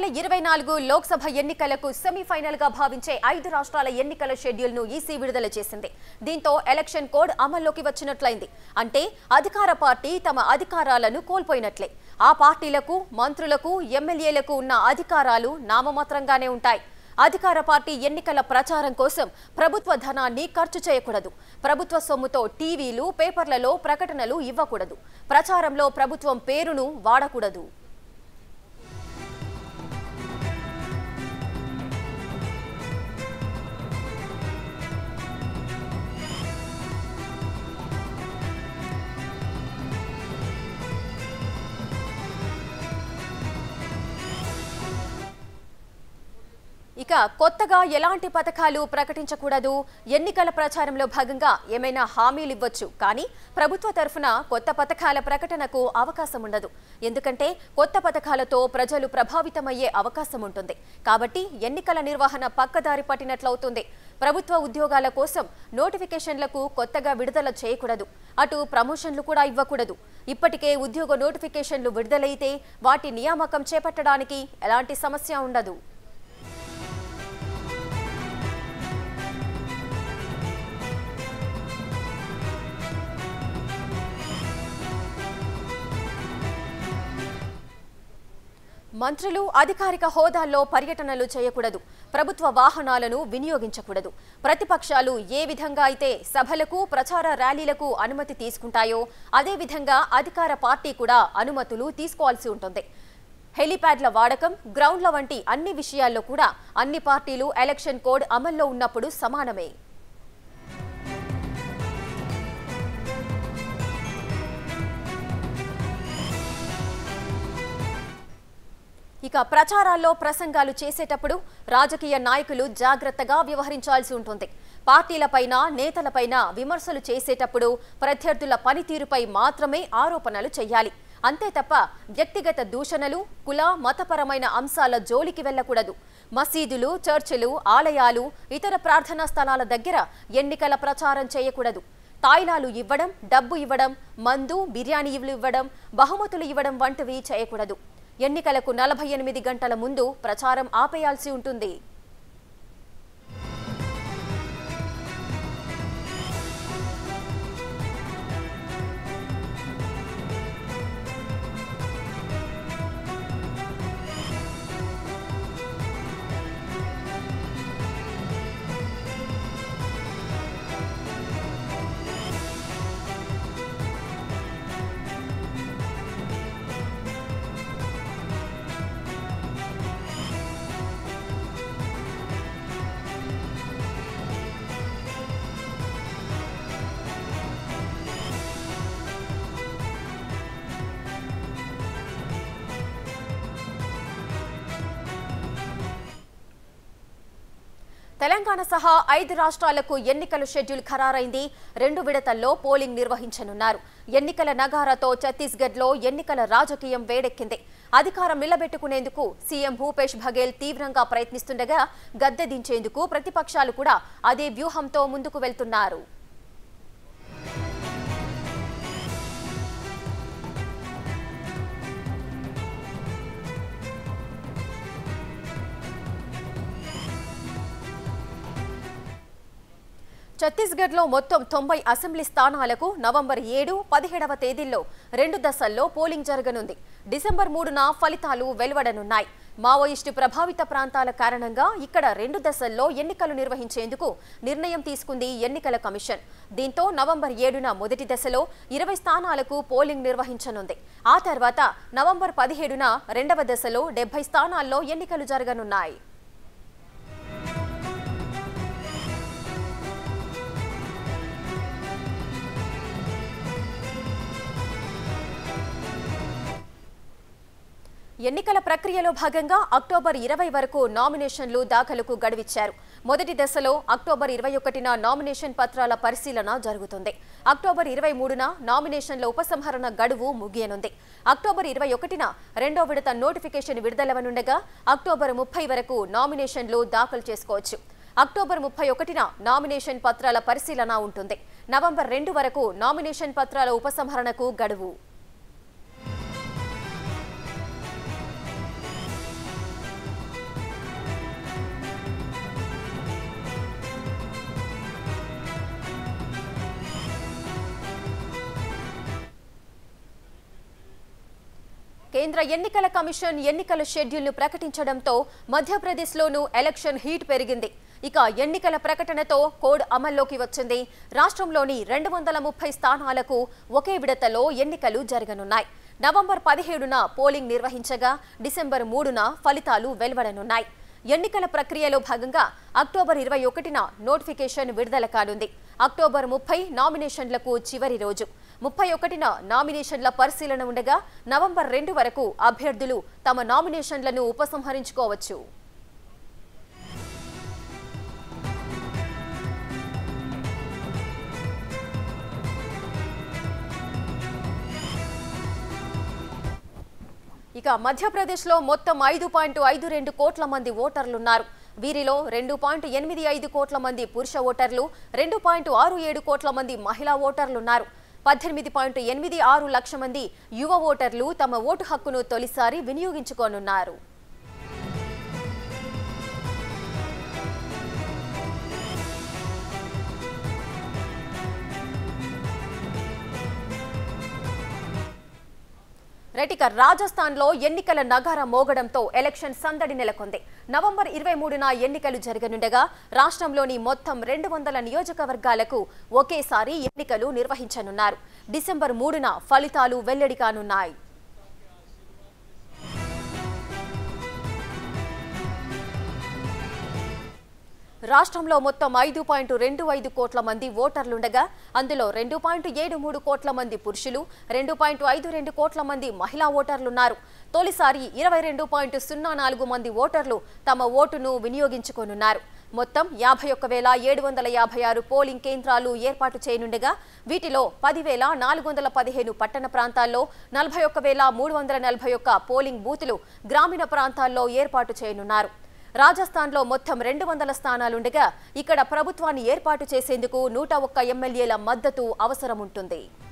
ఇరవై నాలుగు లోక్సభ ఎన్నికలకు సెమీఫైనల్ గా భావించే ఐదు రాష్ట్రాల ఎన్నికల షెడ్యూల్ ను ఈసీ విడుదల చేసింది దీంతో ఎలక్షన్ కోడ్ అమల్లోకి వచ్చినట్లయింది అంటే అధికార పార్టీ తమ అధికారాలను కోల్పోయినట్లే ఆ పార్టీలకు మంత్రులకు ఎమ్మెల్యేలకు ఉన్న అధికారాలు నామమాత్రంగానే ఉంటాయి అధికార పార్టీ ఎన్నికల ప్రచారం కోసం ప్రభుత్వ ధనాన్ని ఖర్చు చేయకూడదు ప్రభుత్వ సొమ్ముతో టీవీలు పేపర్లలో ప్రకటనలు ఇవ్వకూడదు ప్రచారంలో ప్రభుత్వం పేరును వాడకూడదు ఇక కొత్తగా ఎలాంటి పథకాలు ప్రకటించకూడదు ఎన్నికల ప్రచారంలో భాగంగా ఏమైనా హామీలు ఇవ్వచ్చు కానీ ప్రభుత్వ తరఫున కొత్త పథకాల ప్రకటనకు అవకాశం ఉండదు ఎందుకంటే కొత్త పథకాలతో ప్రజలు ప్రభావితమయ్యే అవకాశం ఉంటుంది కాబట్టి ఎన్నికల నిర్వహణ పక్కదారి పట్టినట్లవుతుంది ప్రభుత్వ ఉద్యోగాల కోసం నోటిఫికేషన్లకు కొత్తగా విడుదల చేయకూడదు అటు ప్రమోషన్లు కూడా ఇవ్వకూడదు ఇప్పటికే ఉద్యోగ నోటిఫికేషన్లు విడుదలైతే వాటి నియామకం చేపట్టడానికి ఎలాంటి సమస్య ఉండదు మంత్రులు అధికారిక హోదాల్లో పర్యటనలు చేయకూడదు ప్రభుత్వ వాహనాలను వినియోగించకూడదు ప్రతిపక్షాలు ఏ విధంగా అయితే సభలకు ప్రచార ర్యాలీలకు అనుమతి తీసుకుంటాయో అదే విధంగా అధికార పార్టీ కూడా అనుమతులు తీసుకోవాల్సి ఉంటుంది హెలీప్యాడ్ల వాడకం గ్రౌండ్ల వంటి అన్ని విషయాల్లో కూడా అన్ని పార్టీలు ఎలక్షన్ కోడ్ అమల్లో ఉన్నప్పుడు సమానమే ఇక ప్రచారాల్లో ప్రసంగాలు చేసేటప్పుడు రాజకీయ నాయకులు జాగ్రత్తగా వ్యవహరించాల్సి ఉంటుంది పార్టీలపైన నేతలపైన విమర్శలు చేసేటప్పుడు ప్రత్యర్థుల పనితీరుపై మాత్రమే ఆరోపణలు చేయాలి అంతే తప్ప వ్యక్తిగత దూషణలు కుల మతపరమైన అంశాల జోలికి వెళ్ళకూడదు మసీదులు చర్చిలు ఆలయాలు ఇతర ప్రార్థనా స్థలాల దగ్గర ఎన్నికల ప్రచారం చేయకూడదు తాయిలాలు ఇవ్వడం డబ్బు ఇవ్వడం మందు బిర్యానీలు ఇవ్వడం బహుమతులు ఇవ్వడం వంటివి చేయకూడదు ఎన్నికలకు నలభై ఎనిమిది గంటల ముందు ప్రచారం ఆపేయాల్సి ఉంటుంది తెలంగాణ సహా ఐదు రాష్ట్రాలకు ఎన్నికల షెడ్యూల్ ఖరారైంది రెండు విడతల్లో పోలింగ్ నిర్వహించనున్నారు ఎన్నికల నగారాతో ఛత్తీస్గఢ్లో ఎన్నికల రాజకీయం వేడెక్కింది అధికారం నిలబెట్టుకునేందుకు సీఎం భూపేష్ బఘేల్ తీవ్రంగా ప్రయత్నిస్తుండగా గద్దె దించేందుకు ప్రతిపక్షాలు కూడా అదే వ్యూహంతో ముందుకు వెళ్తున్నారు ఛత్తీస్గఢ్లో మొత్తం తొంభై అసెంబ్లీ స్థానాలకు నవంబర్ ఏడు పదిహేడవ తేదీల్లో రెండు దశల్లో పోలింగ్ జరగనుంది డిసెంబర్ మూడున ఫలితాలు వెలువడనున్నాయి మావోయిస్టు ప్రభావిత ప్రాంతాల కారణంగా ఇక్కడ రెండు దశల్లో ఎన్నికలు నిర్వహించేందుకు నిర్ణయం తీసుకుంది ఎన్నికల కమిషన్ దీంతో నవంబర్ ఏడున మొదటి దశలో ఇరవై స్థానాలకు పోలింగ్ నిర్వహించనుంది ఆ తర్వాత నవంబర్ పదిహేడున రెండవ దశలో డెబ్బై స్థానాల్లో ఎన్నికలు జరగనున్నాయి ఎన్నికల ప్రక్రియలో భాగంగా అక్టోబర్ ఇరవై వరకు నామినేషన్లు దాఖలుకు గడువిచ్చారు మొదటి దశలో అక్టోబర్ ఇరవై ఒకటిన నామినేషన్ పత్రాల పరిశీలన జరుగుతుంది అక్టోబర్ ఇరవై మూడున నామినేషన్ల ఉపసంహరణ గడువు ముగియనుంది అక్టోబర్ ఇరవై ఒకటిన రెండో విడత నోటిఫికేషన్ విడుదలవనుండగా అక్టోబర్ ముప్పై వరకు నామినేషన్లు దాఖలు చేసుకోవచ్చు అక్టోబర్ ముప్పై ఒకటిన నామినేషన్ పత్రాల పరిశీలన ఉంటుంది నవంబర్ రెండు వరకు నామినేషన్ పత్రాల ఉపసంహరణకు గడువు కేంద్ర ఎన్నికల కమిషన్ ఎన్నికల షెడ్యూల్ను ప్రకటించడంతో మధ్యప్రదేశ్లోనూ ఎలక్షన్ హీట్ పెరిగింది ఇక ఎన్నికల ప్రకటనతో కోడ్ అమల్లోకి వచ్చింది రాష్ట్రంలోని రెండు వందల ముప్పై స్థానాలకు ఒకే విడతలో ఎన్నికలు జరగనున్నాయి నవంబర్ పదిహేడున పోలింగ్ నిర్వహించగా డిసెంబర్ మూడున ఫలితాలు వెలువడనున్నాయి ఎన్నికల ప్రక్రియలో భాగంగా అక్టోబర్ ఇరవై ఒకటిన నోటిఫికేషన్ విడుదల కానుంది అక్టోబర్ ముప్పై నామినేషన్లకు చివరి రోజు ముప్పై ఒకటిన నామినేషన్ల పరిశీలన ఉండగా నవంబర్ రెండు వరకు అభ్యర్థులు తమ నామినేషన్లను ఉపసంహరించుకోవచ్చు ఇక మధ్యప్రదేశ్లో మొత్తం ఐదు పాయింట్ ఐదు రెండు కోట్ల మంది ఓటర్లున్నారు వీరిలో రెండు పాయింట్ ఎనిమిది ఐదు కోట్ల మంది పురుష ఓటర్లు రెండు పాయింట్ ఆరు ఏడు కోట్ల మంది మహిళా ఓటర్లున్నారు పద్దెనిమిది పాయింట్ ఎనిమిది ఆరు లక్ష మంది యువ ఓటర్లు తమ ఓటు హక్కును తొలిసారి వినియోగించుకోనున్నారు రైటిక రాజస్థాన్లో ఎన్నికల నగార మోగడంతో ఎలక్షన్ సందడి నెలకొంది నవంబర్ ఇరవై మూడున ఎన్నికలు జరగనుండగా రాష్ట్రంలోని మొత్తం రెండు వందల నియోజకవర్గాలకు ఒకేసారి ఎన్నికలు నిర్వహించనున్నారు డిసెంబర్ మూడున ఫలితాలు వెల్లడి కానున్నాయి రాష్ట్రంలో మొత్తం ఐదు పాయింట్ రెండు ఐదు కోట్ల మంది ఓటర్లుండగా అందులో రెండు పాయింట్ ఏడు మూడు కోట్ల మంది పురుషులు రెండు పాయింట్ ఐదు రెండు కోట్ల మంది మహిళా ఓటర్లున్నారు తొలిసారి ఇరవై రెండు పాయింట్ సున్నా నాలుగు మంది ఓటర్లు తమ ఓటును వినియోగించుకోనున్నారు మొత్తం యాభై ఒక్క వేల ఏడు వందల యాభై ఆరు పోలింగ్ కేంద్రాలు ఏర్పాటు చేయనుండగా వీటిలో పదివేల నాలుగు వందల పదిహేను పట్టణ ప్రాంతాల్లో నలభై ఒక్క వేల మూడు వందల నలభై ఒక్క పోలింగ్ బూతులు గ్రామీణ ప్రాంతాల్లో ఏర్పాటు చేయనున్నారు రాజస్థాన్లో మొత్తం రెండు వందల స్థానాలుండగా ఇక్కడ ప్రభుత్వాన్ని ఏర్పాటు చేసేందుకు నూట ఒక్క ఎమ్మెల్యేల మద్దతు అవసరం ఉంటుంది